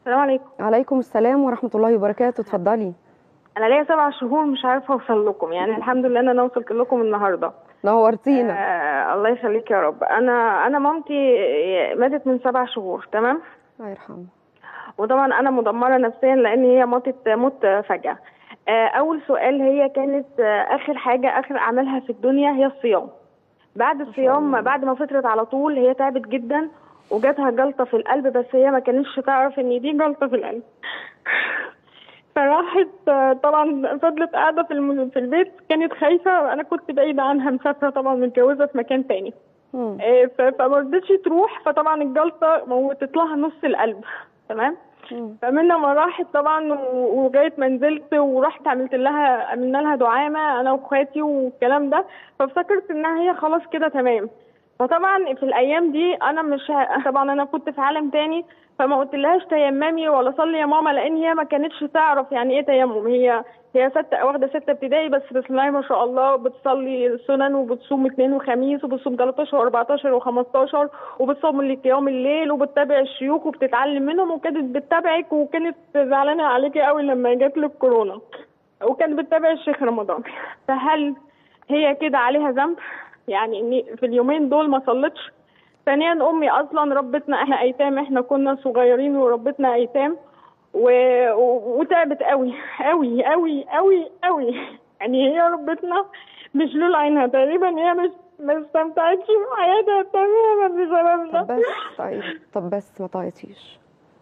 السلام عليكم عليكم السلام ورحمة الله وبركاته اتفضلي انا ليا سبع شهور مش عارفه اوصل لكم يعني الحمد لله ان انا وصلت لكم النهارده نورتينا آه الله يخليك يا رب انا انا مامتي ماتت من سبع شهور تمام الله يرحمه وطبعا انا مدمره نفسيا لان هي ماتت موت فجاه آه اول سؤال هي كانت آه اخر حاجه اخر اعمالها في الدنيا هي الصيام بعد الصيام بعد ما فطرت على طول هي تعبت جدا وجاتها جلطه في القلب بس هي ما كانتش تعرف ان دي جلطه في القلب فراحت آه، طبعا فضلت قاعده في الم- في البيت كانت خايفه انا كنت بعيده عنها مسافره طبعا متجوزه في مكان تاني مم. آه، ف- فما رضتش تروح فطبعا الجلطه موتت لها نص القلب تمام مم. فمنها ما راحت طبعا و- ولغايه ما نزلت ورحت عملت لها عملنا لها دعامه انا واخواتي والكلام ده فافتكرت انها هي خلاص كده تمام فطبعا في الايام دي انا مش ه... طبعا انا كنت في عالم تاني فما قلتلهاش تيممي ولا صلي يا ماما لان هي ما كانتش تعرف يعني ايه تيمم هي هي ستة واخده ستة ابتدائي بس بسم الله ما شاء الله بتصلي سنن وبتصوم اثنين وخميس وبتصوم 13 و14 و15 وبتصوم اللي قيام الليل وبتتابع الشيوخ وبتتعلم منهم وكانت بتتابعك وكانت زعلانه عليكي قوي لما جات لك كورونا وكانت بتتابع الشيخ رمضان فهل هي كده عليها ذنب يعني اني في اليومين دول ما صلتش ثانيا امي اصلا ربتنا احنا ايتام احنا كنا صغيرين وربتنا ايتام و... و... وتعبت قوي قوي قوي قوي قوي يعني هي ربتنا مش لول عينها تقريبا هي مش ما استمتعتش بحياتها تماما بسببنا طب بس طيب طب بس ما تعيطيش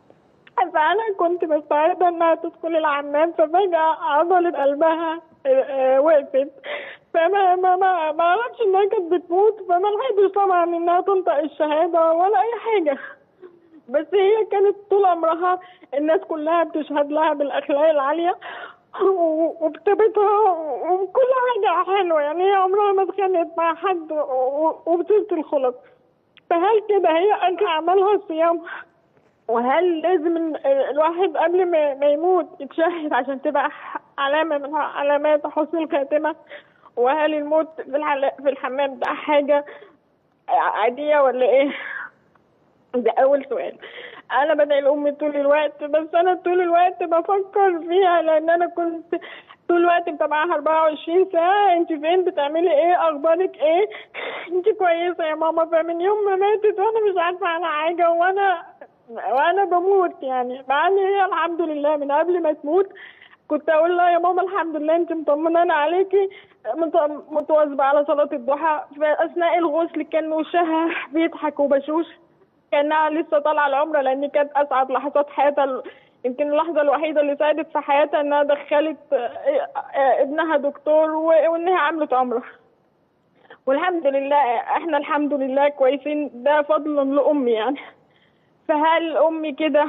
فانا كنت مستعده انها تدخل العمام ففجاه عضله قلبها آه، آه، وقفت فما ما ما ما اعرفش انها كانت بتموت فما لحقتش طبعا انها تنطق الشهاده ولا اي حاجه بس هي كانت طول عمرها الناس كلها بتشهد لها بالاخلاق العاليه و- وبطيبتها وكل حاجه حلوه يعني هي عمرها ما اتخانقت مع حد و- و- وبطيبه الخلق فهل كده هي انت عملها صيام وهل لازم ال- الواحد قبل ما ما يموت يتشهد عشان تبقى ح- علامة من علامات حسن الخاتمة وهل الموت في الحل- في الحمام ده حاجة عادية ولا ايه؟ ده أول سؤال أنا بدعي لأمي طول الوقت بس أنا طول الوقت بفكر فيها لأن أنا كنت طول الوقت متابعاها 24 ساعة أنت فين بتعملي إيه أخبارك إيه أنت كويسة يا ماما فمن يوم ما ماتت وأنا مش عارفة عنها حاجة وأنا وأنا بموت يعني مع إن هي الحمد لله من قبل ما تموت كنت اقول لها يا ماما الحمد لله انت مطمنانه عليكي مت- متواظبه على صلاه الضحى في اثناء الغسل كان وشها بيضحك وبشوش كانها لسه طالعه العمره لان كانت اسعد لحظات حياتها ال- يمكن اللحظه الوحيده اللي ساعدت في حياتها انها دخلت آه، آه، ابنها دكتور و- وانها عملت عمره والحمد لله احنا الحمد لله كويسين ده فضلا لامي يعني فهل امي كده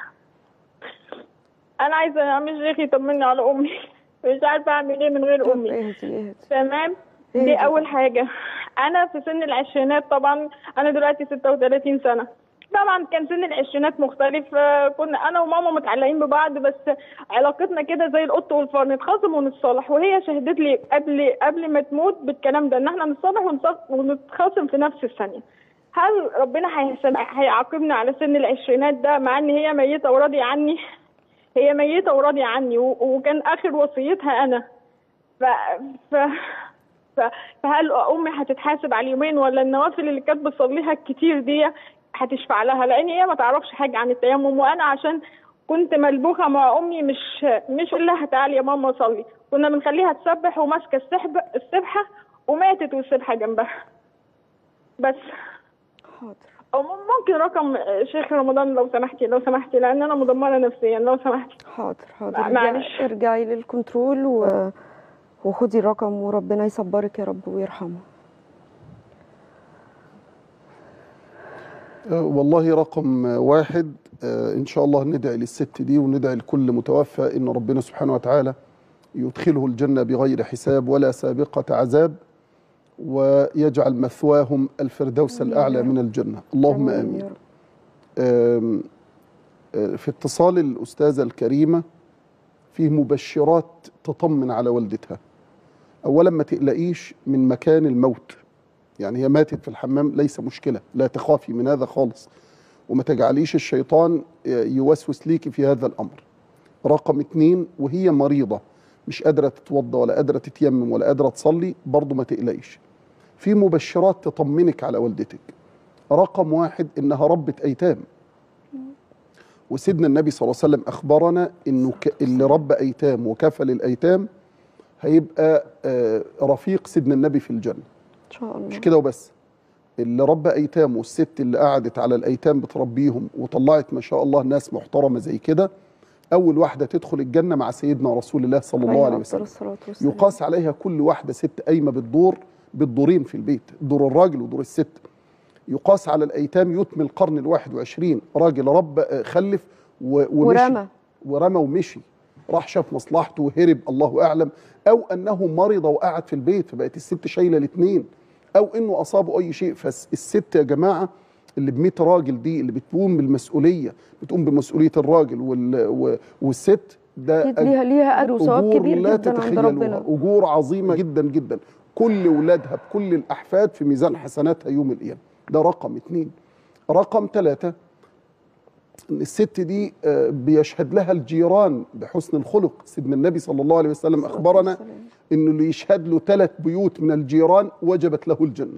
انا عايزه اعمل شيخ يطمني على امي مش عارفه اعمل ايه من غير طب امي اهدي اهدي تمام إيه دي ده؟ اول حاجه انا في سن العشرينات طبعا انا دلوقتي 36 سنه طبعا كان سن العشرينات مختلف آه، كنا انا وماما متعلقين ببعض بس علاقتنا كده زي القط والفار نتخاصم ونتصالح وهي شهدت لي قبل قبل ما تموت بالكلام ده ان احنا نتصالح ونتص- ونتخاصم في نفس الثانيه هل ربنا هيسامح- هيعاقبني على سن العشرينات ده مع ان هي ميته وراضيه عني هي ميته وراضيه عني و- وكان اخر وصيتها انا ف... ف... ف... فهل امي هتتحاسب على اليومين ولا النوافل اللي كانت بتصليها الكتير دي هتشفع لها لان هي ما تعرفش حاجه عن التيمم وانا عشان كنت ملبوخه مع امي مش مش اقول لها تعالي يا ماما صلي كنا بنخليها تسبح وماسكه السحب السبحه وماتت والسبحه جنبها بس حاضر أو ممكن رقم شيخ رمضان لو سمحتي لو سمحتي لان انا مدمره نفسيا لو سمحتي حاضر حاضر مع- ارجعي- معلش. ارجعي للكنترول و... وخدي الرقم وربنا يصبرك يا رب ويرحمه آه، والله رقم آه، واحد آه، إن شاء الله ندعي للست دي وندعي لكل متوفى إن ربنا سبحانه وتعالى يدخله الجنة بغير حساب ولا سابقة عذاب ويجعل مثواهم الفردوس آمين الأعلى يا رب. من الجنة اللهم يا آمين رب. آم، آه، في اتصال الأستاذة الكريمة فيه مبشرات تطمن على والدتها أولا ما تقلقيش من مكان الموت يعني هي ماتت في الحمام ليس مشكلة لا تخافي من هذا خالص وما تجعليش الشيطان يوسوس ليكي في هذا الامر رقم اتنين وهي مريضه مش قادره تتوضا ولا قادره تتيمم ولا قادره تصلي برضه ما تقلقيش في مبشرات تطمنك على والدتك رقم واحد انها ربة ايتام وسيدنا النبي صلى الله عليه وسلم اخبرنا انه ك- اللي ربى ايتام وكفل الايتام هيبقى آه، رفيق سيدنا النبي في الجنه ان شاء الله مش كده وبس اللي ربى ايتام والست اللي قعدت على الايتام بتربيهم وطلعت ما شاء الله ناس محترمه زي كده اول واحده تدخل الجنه مع سيدنا رسول الله صلى الله عليه أفضل وسلم الصلاة والسلام. يقاس عليها كل واحده ست قايمه بالدور بالدورين في البيت دور الراجل ودور الست يقاس على الايتام يتم القرن الواحد وعشرين راجل رب آه، خلف و- ومشي ورمى. ورمى ومشي راح شاف مصلحته وهرب الله اعلم او انه مرض وقعد في البيت فبقت الست شايله الاثنين او انه اصابه اي شيء فالست يا جماعه اللي ب 100 راجل دي اللي بتقوم بالمسؤوليه بتقوم بمسؤوليه الراجل وال و- والست ده اكيد ليها ليها اجر وثواب أجور كبير لا جدا عند تتخيلوها ربنا أجور عظيمة جدا جدا كل ولادها بكل الأحفاد في ميزان حسناتها يوم القيامة ده رقم اتنين رقم ثلاثة إن الست دي آه، بيشهد لها الجيران بحسن الخلق سيدنا النبي صلى الله عليه وسلم الصلاة أخبرنا والسلام. إنه اللي يشهد له ثلاث بيوت من الجيران وجبت له الجنة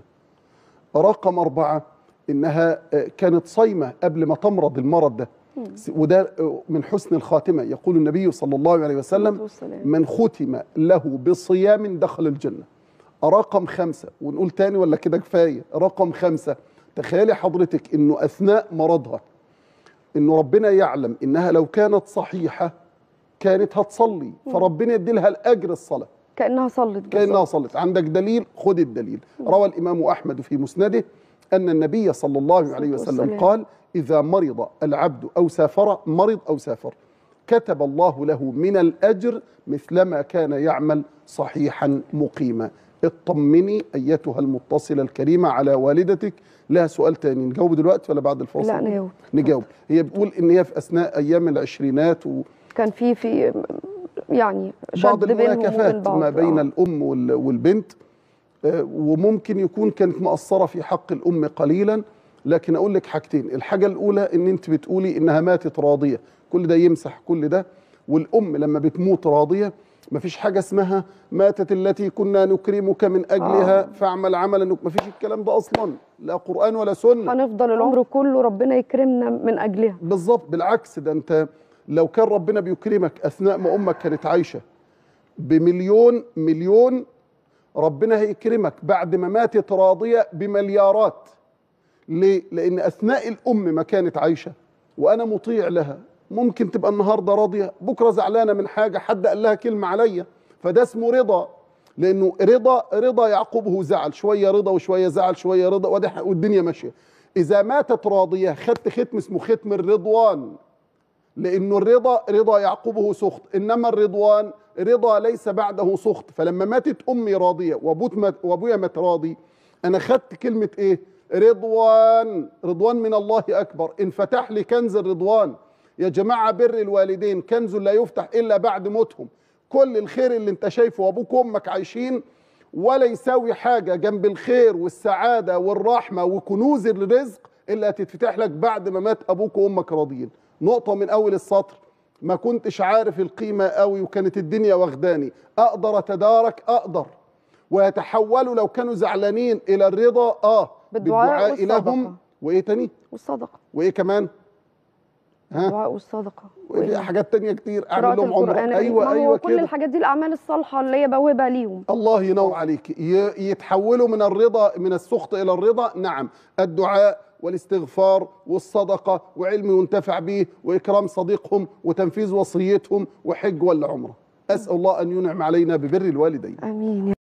رقم أربعة إنها آه، كانت صايمة قبل ما تمرض المرض ده س- وده آه، من حسن الخاتمة يقول النبي صلى الله عليه وسلم الصلاة والسلام. من ختم له بصيام دخل الجنة رقم خمسة ونقول تاني ولا كده كفاية رقم خمسة تخيلي حضرتك انه اثناء مرضها انه ربنا يعلم انها لو كانت صحيحة كانت هتصلي فربنا يدي لها الاجر الصلاة كانها صلت كانها بالظبط. صلت عندك دليل خد الدليل روى الامام احمد في مسنده ان النبي صلى الله عليه وسلم والسلام. قال اذا مرض العبد او سافر مرض او سافر كتب الله له من الاجر مثلما كان يعمل صحيحا مقيما اطمني ايتها المتصله الكريمه على والدتك لها سؤال تاني نجاوب دلوقتي ولا بعد الفاصل لا، نجاوب. نجاوب هي بتقول ان هي في اثناء ايام العشرينات و كان في في يعني بعض شد بينهم وبين المناكفات بعض ما بين آه. الام وال- والبنت آه، وممكن يكون كانت مقصره في حق الام قليلا لكن اقول لك حاجتين الحاجه الاولى ان انت بتقولي انها ماتت راضيه كل ده يمسح كل ده والام لما بتموت راضيه ما فيش حاجه اسمها ماتت التي كنا نكرمك من اجلها آه. فاعمل عملا ما فيش الكلام ده اصلا لا قران ولا سنه هنفضل العمر كله ربنا يكرمنا من اجلها بالظبط بالعكس ده انت لو كان ربنا بيكرمك اثناء ما امك كانت عايشه بمليون مليون ربنا هيكرمك بعد ما ماتت راضيه بمليارات ليه؟ لان اثناء الام ما كانت عايشه وانا مطيع لها ممكن تبقى النهارده راضيه بكره زعلانه من حاجه حد قال لها كلمه عليا فده اسمه رضا لانه رضا رضا يعقبه زعل شويه رضا وشويه زعل شويه رضا وده- والدنيا ماشيه اذا ماتت راضيه خدت ختم اسمه ختم الرضوان لانه الرضا رضا يعقبه سخط انما الرضوان رضا ليس بعده سخط فلما ماتت امي راضيه وابوت مات وابويا مات راضي انا خدت كلمه ايه رضوان رضوان من الله اكبر انفتح لي كنز الرضوان يا جماعه بر الوالدين كنز لا يفتح الا بعد موتهم كل الخير اللي انت شايفه وابوك وامك عايشين ولا يساوي حاجه جنب الخير والسعاده والرحمه وكنوز الرزق اللي هتتفتح لك بعد ما مات ابوك وامك راضيين نقطه من اول السطر ما كنتش عارف القيمه قوي وكانت الدنيا واخداني اقدر اتدارك اقدر ويتحولوا لو كانوا زعلانين الى الرضا اه بالدعاء بالدعاء لهم والصدقة. وايه تاني والصدقه وايه كمان ها الدعاء والصدقه وفي حاجات تانية كتير اعمل قراءة لهم عمره القرآن ايوه ما هو ايوه كل كده الحاجات دي الأعمال الصالحة اللي هي بوابة ليهم الله ينور عليك ي- يتحولوا من الرضا من السخط الى الرضا نعم الدعاء والاستغفار والصدقه وعلم ينتفع به واكرام صديقهم وتنفيذ وصيتهم وحج ولا عمره اسال الله ان ينعم علينا ببر الوالدين آمين